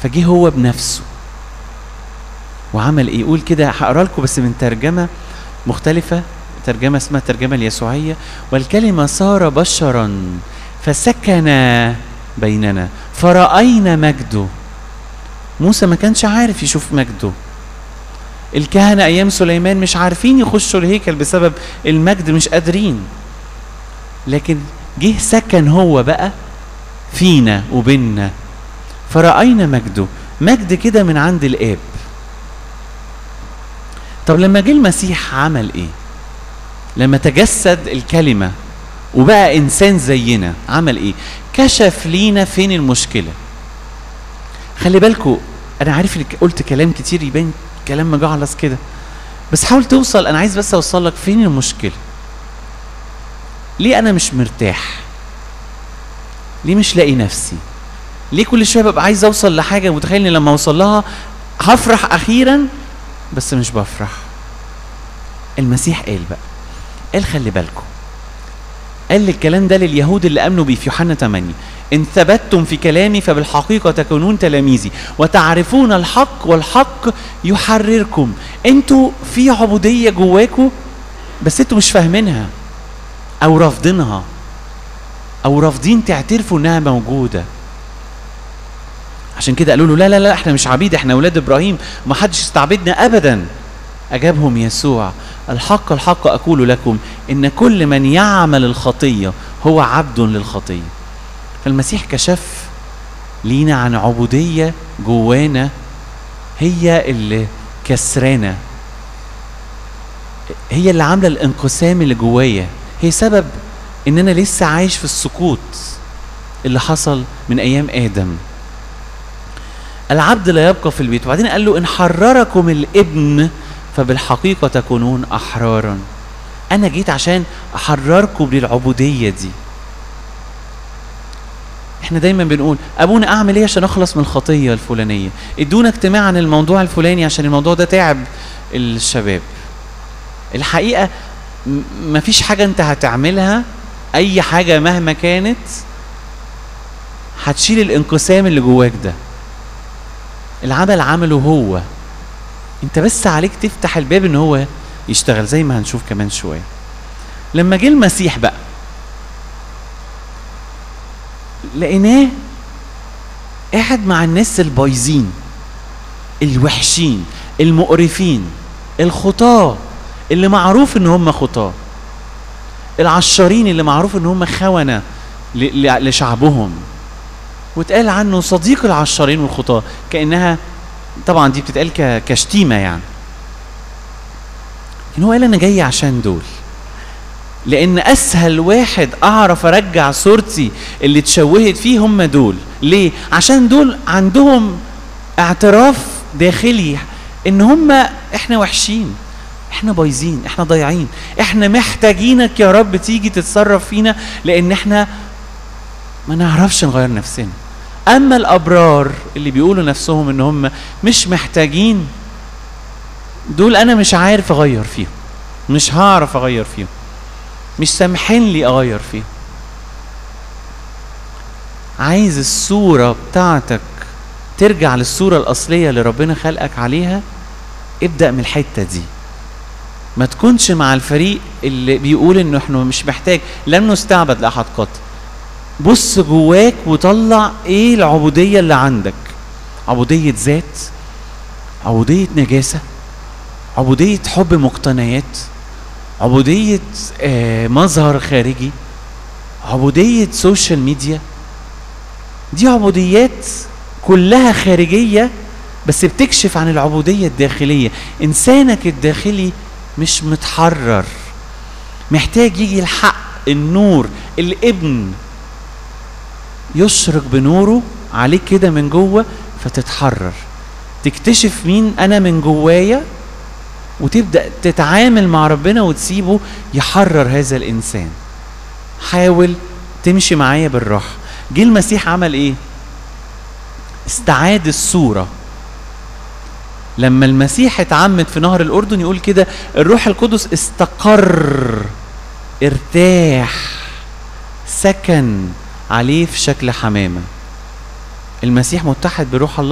فجه هو بنفسه وعمل ايه يقول كده هقرا لكم بس من ترجمه مختلفه ترجمه اسمها الترجمه اليسوعيه والكلمه صار بشرا فسكن بيننا فرأينا مجده موسى ما كانش عارف يشوف مجده الكهنة أيام سليمان مش عارفين يخشوا الهيكل بسبب المجد مش قادرين لكن جه سكن هو بقى فينا وبيننا فرأينا مجده مجد كده من عند الآب طب لما جه المسيح عمل ايه لما تجسد الكلمة وبقى إنسان زينا عمل ايه كشف لينا فين المشكلة خلي بالكوا أنا عارف إنك قلت كلام كتير يبان كلام مجعلص كده بس حاول توصل أنا عايز بس أوصل لك فين المشكلة ليه أنا مش مرتاح ليه مش لاقي نفسي ليه كل شويه ببقى عايز اوصل لحاجه متخيل اني لما اوصل لها هفرح اخيرا بس مش بفرح المسيح قال بقى قال خلي بالكم قال الكلام ده لليهود اللي امنوا بيه في يوحنا 8 ان ثبتتم في كلامي فبالحقيقه تكونون تلاميذي وتعرفون الحق والحق يحرركم انتوا في عبوديه جواكم بس انتوا مش فاهمينها او رافضينها او رافضين تعترفوا انها موجوده عشان كده قالوا له لا لا لا احنا مش عبيد احنا اولاد ابراهيم ما حدش استعبدنا ابدا اجابهم يسوع الحق الحق اقول لكم ان كل من يعمل الخطيه هو عبد للخطيه فالمسيح كشف لينا عن عبوديه جوانا هي اللي كسرانا هي اللي عامله الانقسام اللي جوايا هي سبب ان انا لسه عايش في السقوط اللي حصل من ايام ادم العبد لا يبقى في البيت وبعدين قال له ان حرركم الابن فبالحقيقه تكونون احرارا انا جيت عشان احرركم للعبوديه دي احنا دايما بنقول ابونا اعمل ايه عشان اخلص من الخطيه الفلانيه ادونا اجتماع عن الموضوع الفلاني عشان الموضوع ده تعب الشباب الحقيقه م- مفيش حاجه انت هتعملها اي حاجه مهما كانت هتشيل الانقسام اللي جواك ده العمل عمله هو انت بس عليك تفتح الباب ان هو يشتغل زي ما هنشوف كمان شويه لما جه المسيح بقى لقيناه قاعد مع الناس البايظين الوحشين المقرفين الخطاة اللي معروف ان هم خطاة العشارين اللي معروف ان هم خونة ل- ل- لشعبهم واتقال عنه صديق العشارين والخطاة كأنها طبعا دي بتتقال ك- كشتيمة يعني لكن هو قال انا جاي عشان دول لان اسهل واحد اعرف ارجع صورتي اللي اتشوهت فيه هم دول ليه عشان دول عندهم اعتراف داخلي ان هم احنا وحشين احنا بايظين احنا ضايعين احنا محتاجينك يا رب تيجي تتصرف فينا لان احنا ما نعرفش نغير نفسنا اما الابرار اللي بيقولوا نفسهم ان هم مش محتاجين دول انا مش عارف اغير فيهم مش هعرف اغير فيهم مش سامحين لي اغير فيهم عايز الصورة بتاعتك ترجع للصورة الأصلية اللي ربنا خلقك عليها ابدأ من الحتة دي ما تكونش مع الفريق اللي بيقول انه احنا مش محتاج لن نستعبد لأحد قط بص جواك وطلع ايه العبودية اللي عندك عبودية ذات عبودية نجاسة عبودية حب مقتنيات عبودية آه مظهر خارجي عبودية سوشيال ميديا دي عبوديات كلها خارجية بس بتكشف عن العبودية الداخلية إنسانك الداخلي مش متحرر محتاج يجي الحق النور الابن يشرق بنوره عليك كده من جوه فتتحرر تكتشف مين انا من جوايا وتبدا تتعامل مع ربنا وتسيبه يحرر هذا الانسان حاول تمشي معايا بالراحه جه المسيح عمل ايه استعاد الصوره لما المسيح اتعمد في نهر الاردن يقول كده الروح القدس استقر ارتاح سكن عليه في شكل حمامه المسيح متحد بروح الله